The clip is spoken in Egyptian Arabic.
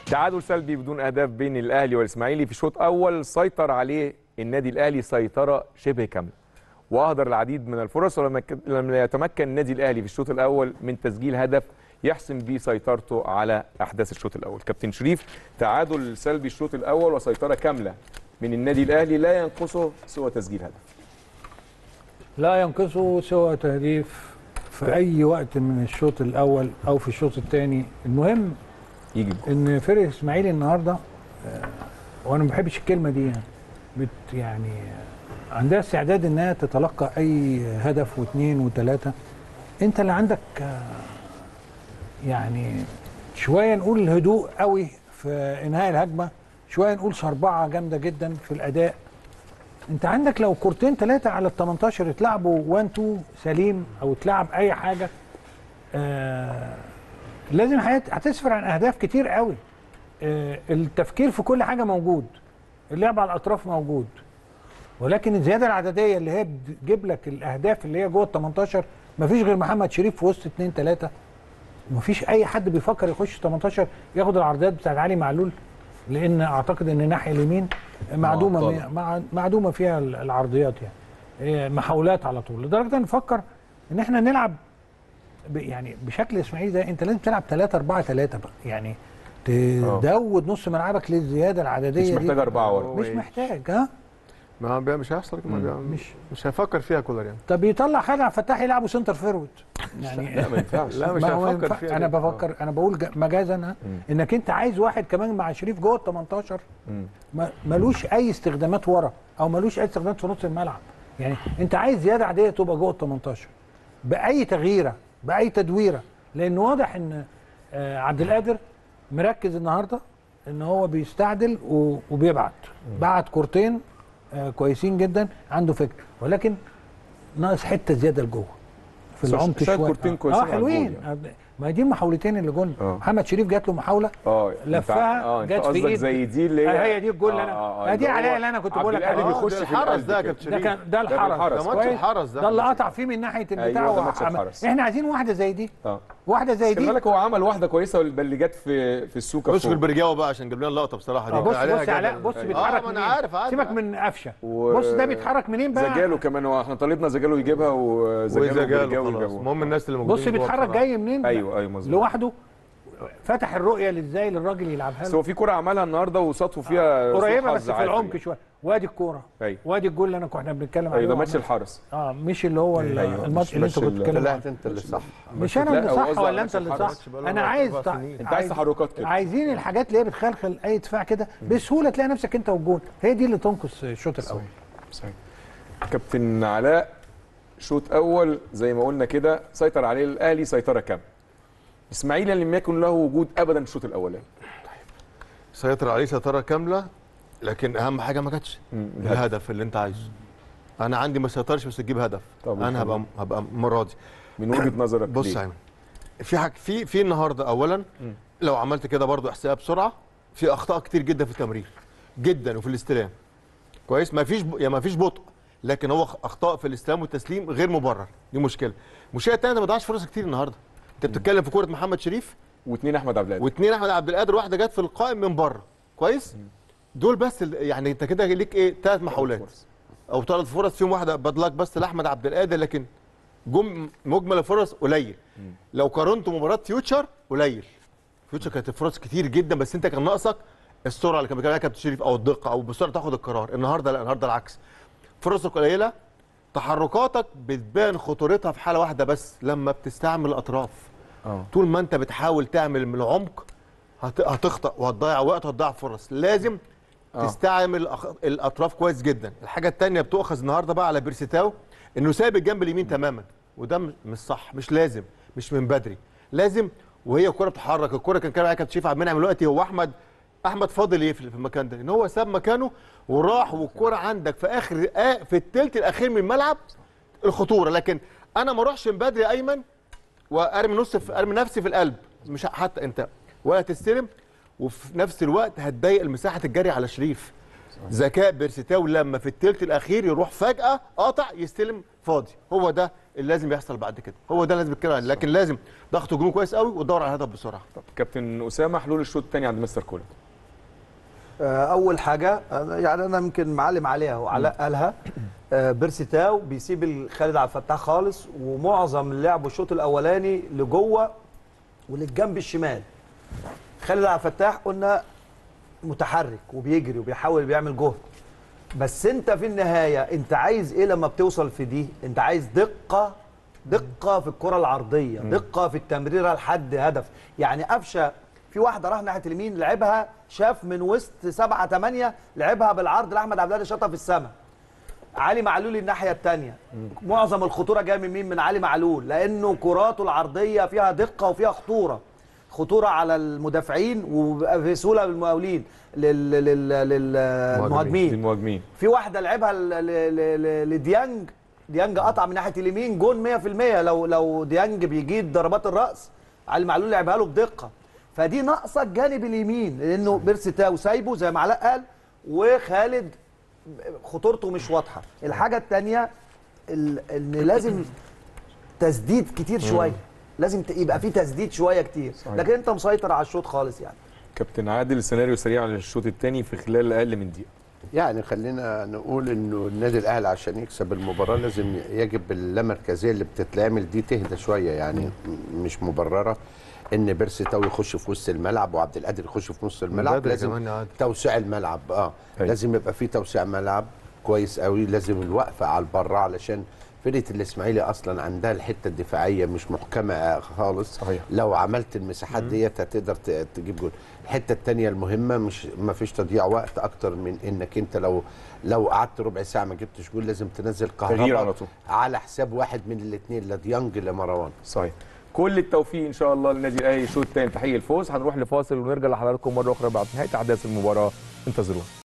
تعادل سلبي بدون اهداف بين الاهلي والاسماعيلي في شوط اول سيطر عليه النادي الاهلي سيطره شبه كامله واهدر العديد من الفرص ولم لم يتمكن النادي الاهلي في الشوط الاول من تسجيل هدف يحسم به سيطرته على احداث الشوط الاول كابتن شريف تعادل سلبي الشوط الاول وسيطره كامله من النادي الاهلي لا ينقصه سوى تسجيل هدف لا ينقصه سوى تهديف في اي وقت من الشوط الاول او في الشوط الثاني المهم يجي بجول. ان فرقه اسماعيلي النهارده آه، وانا ما بحبش الكلمه دي يعني بت يعني آه، عندها استعداد انها تتلقى اي هدف واثنين وثلاثه انت اللي عندك آه، يعني شويه نقول هدوء قوي في انهاء الهجمه شويه نقول صربعه جامده جدا في الاداء انت عندك لو كورتين ثلاثه على ال 18 اتلعبوا 1 2 سليم او اتلعب اي حاجه آه لازم هت- هتسفر عن اهداف كتير قوي آه التفكير في كل حاجه موجود اللعب على الاطراف موجود ولكن الزياده العدديه اللي هي بتجيب لك الاهداف اللي هي جوه ال 18 مفيش غير محمد شريف في وسط اثنين ثلاثه مفيش اي حد بيفكر يخش 18 ياخد العرضيات بتاعت علي معلول لان اعتقد ان الناحيه اليمين معدومه معطلة. مع- معدومه فيها العرضيات يعني إيه، محاولات على طول لدرجه ان نفكر ان احنا نلعب ب- يعني بشكل اسماعيلي ده انت لازم تلعب 3 4 3 بقى يعني تزود نص ملعبك للزياده العدديه مش دي. محتاج أربعة ورا. مش محتاج ها ما بي- مش هيحصل كده، ما بي- مش مش هيفكر فيها كولر يعني طب يطلع خالد عبد الفتاح يلعبوا سنتر فيرود يعني لا ما ينفعش لا مش ما هو هيفكر ينفع- فيها انا كده. بفكر انا بقول ج- مجازا ها، انك انت عايز واحد كمان مع شريف جوه ال 18 مم. ما- ملوش اي استخدامات ورا او ملوش اي استخدامات في نص الملعب يعني انت عايز زياده عاديه تبقى جوه ال 18 باي تغييره باي تدويره لان واضح ان آه، عبد القادر مركز النهارده ان هو بيستعدل و- وبيبعت بعت كورتين آه، كويسين جدا عنده فكر ولكن ناقص حته زياده لجوه في بس العمق شايف شويه كورتين اه كويسين آه، على الجول حلوين ما هي دي المحاولتين اللي جون آه. محمد شريف جات له محاوله اه لفها، أنت- اه انت جت في قصدك إيد. زي دي اللي آه، هي دي الجول اللي أنا- آه، دي عليها اللي أنا كنت بقول لك عليه عليه. بيخش آه، في ده الحرس القلب ده يا كده. كابتن ده شريف. كان ده الحرس بالحرس. ده ماتش كويس؟ الحرس ده. ده اللي قطع فيه من ناحيه البتاع أيوة، ده ماتش وعمل- الحرس. احنا عايزين واحده زي دي اه واحده زي خلي دي بالك هو عمل واحده كويسه اللي جت في في السوكه بص في فوق. البرجاوه بقى عشان جاب لنا اللقطه بصراحه دي آه، بص كان عليها بص علاء جدل. بص أيوة. بيتحرك اه ما انا منين. عارف عارف سيبك عارف. من قفشه و- بص ده بيتحرك منين بقى زجاله كمان هو احنا طالبنا زجاله يجيبها وزجاله وزجاله وبرجاوي خلاص جابوها. المهم الناس اللي موجودين بص جوه بيتحرك بصراحة. جاي منين ايوه ايوه مظبوط لوحده فتح الرؤيه ازاي للراجل يلعبها بس له هو في كرة عملها النهارده وصدفوا فيها سوء قريبه حظ بس في عافية. العمق شويه وادي الكوره ايوه وادي الجول اللي انا كنا بنتكلم عليه ايوه ده ماتش وعمل- الحرس اه مش اللي هو ال- أيوة، الماتش مش- اللي مش انت كنت ال- بتتكلم طلعت عنه انت اللي صح مش انا لا، اللي هو صح قصده ولا على انت نفس اللي الحرس. صح بقاله انا أربع عايز تع- سنين. انت عايز تحركات كده عايزين الحاجات اللي هي بتخلخل اي دفاع كده بسهوله تلاقي نفسك انت والجون هي دي اللي تنقص الشوط الاول صحيح كابتن علاء شوط اول زي ما قلنا كده سيطر عليه الاهلي سيطره كامله اسماعيلي لم يكن له وجود ابدا الشوط الاولاني سيطر عليه سيطره كامله لكن اهم حاجه ما جاتش مم، الهدف اللي انت عايزه انا عندي ما سيطرش بس تجيب هدف طب انا هبقى هبقى راضي من وجهه نظرك بص ليه؟ يا ايمن في حاجه في في النهارده اولا لو عملت كده برضو احساب بسرعه في اخطاء كتير جدا في التمرير جدا وفي الاستلام كويس ما فيش ب... يعني ما فيش بطء لكن هو اخطاء في الاستلام والتسليم غير مبرر دي مشكله المشكله الثانيه انت ما ضيعش فرص كتير النهارده انت بتتكلم في كوره محمد شريف واثنين احمد عبد القادر واثنين احمد عبد القادر واحده جت في القائم من بره كويس دول بس ال- يعني انت كده ليك ايه ثلاث محاولات او ثلاث فرص فيهم واحده بدلك بس لاحمد عبد القادر لكن جم مجمل الفرص قليل لو قارنت مباراه فيوتشر قليل فيوتشر كانت الفرص كتير جدا بس انت كان ناقصك السرعه اللي كان بيتكلم عليها كابتن شريف او الدقه او بسرعه تاخد القرار النهارده لا النهارده العكس فرصك قليله تحركاتك بتبان خطورتها في حاله واحده بس لما بتستعمل الاطراف اه طول ما انت بتحاول تعمل من العمق هت- هتخطأ وهتضيع وقت وهتضيع فرص لازم آه. تستعمل الأخ- الاطراف كويس جدا الحاجه الثانيه بتؤخذ النهارده بقى على بيرسيتاو انه سايب الجنب اليمين تماما وده م- مش صح مش لازم مش من بدري لازم وهي الكره بتتحرك الكره كان كان معايا كابتن شريف عبد المنعم دلوقتي هو احمد احمد فاضل ايه في في المكان ده ان هو ساب مكانه وراح والكره عندك في اخر آه في الثلث الاخير من الملعب الخطوره لكن انا ما اروحش من بدري يا ايمن وارمي نص في ارمي نفسي في القلب مش ه- حتى انت ولا تستلم وفي نفس الوقت هتضيق مساحه الجري على شريف ذكاء بيرسيتاو لما في الثلث الاخير يروح فجاه قاطع يستلم فاضي هو ده اللي لازم يحصل بعد كده هو ده لازم يتكلم عليه لكن لازم ضغط هجومي كويس قوي وتدور على الهدف بسرعه طب كابتن اسامه حلول الشوط الثاني عند مستر كولر آه، اول حاجه أنا- يعني انا يمكن معلم عليها وعلاء قالها آه، بيرسي تاو بيسيب ال- خالد عبد الفتاح خالص ومعظم اللعب الشوط الاولاني لجوه وللجنب الشمال خالد عبد الفتاح قلنا متحرك وبيجري وبيحاول بيعمل جهد بس انت في النهايه انت عايز ايه لما بتوصل في دي انت عايز دقه دقه في الكره العرضيه دقه في التمريره لحد هدف يعني قفشه في واحده راح ناحيه اليمين لعبها شاف من وسط سبعة ثمانية لعبها بالعرض لاحمد عبد الهادي شاطها في السماء علي معلول الناحيه الثانيه معظم الخطوره جايه من مين من علي معلول لانه كراته العرضيه فيها دقه وفيها خطوره خطوره على المدافعين وبيبقى في سهوله للمقاولين لل- لل- لل- للمهاجمين للمهاجمين في واحده لعبها ل- ل- ل- لديانج ديانج قطع من ناحيه اليمين جون 100% لو لو ديانج بيجيد ضربات الراس علي معلول لعبها له بدقه فدي ناقصه الجانب اليمين لانه بيرسي تاو سايبه زي ما علاء قال وخالد خطورته مش واضحه الحاجه الثانيه ان لازم تسديد كتير شويه لازم ت- يبقى في تسديد شويه كتير صحيح. لكن انت مسيطر على الشوط خالص يعني كابتن عادل سيناريو سريع على الشوط الثاني في خلال اقل من دقيقه يعني خلينا نقول انه النادي الاهلي عشان يكسب المباراه لازم يجب اللامركزيه اللي بتتعمل دي تهدى شويه يعني م- مش مبرره ان بيرسي تاو يخش في وسط الملعب وعبد القادر يخش في نص الملعب بدري لازم كمان يا عادل. توسيع الملعب اه أيوة. لازم يبقى في توسيع ملعب كويس قوي لازم الوقفه على البره علشان فرقه الاسماعيلي اصلا عندها الحته الدفاعيه مش محكمه خالص صحيح. لو عملت المساحات ديت هتقدر ت- تجيب جول الحته الثانيه المهمه مش ما فيش تضييع وقت اكتر من انك انت لو لو قعدت ربع ساعه ما جبتش جول لازم تنزل تغيير كهرباء على طول. على حساب واحد من الاثنين لا ديانج لا مروان صحيح كل التوفيق ان شاء الله للنادي الاهلي الشوط الثاني تحقيق الفوز هنروح لفاصل ونرجع لحضراتكم مره اخرى بعد نهايه احداث المباراه انتظرونا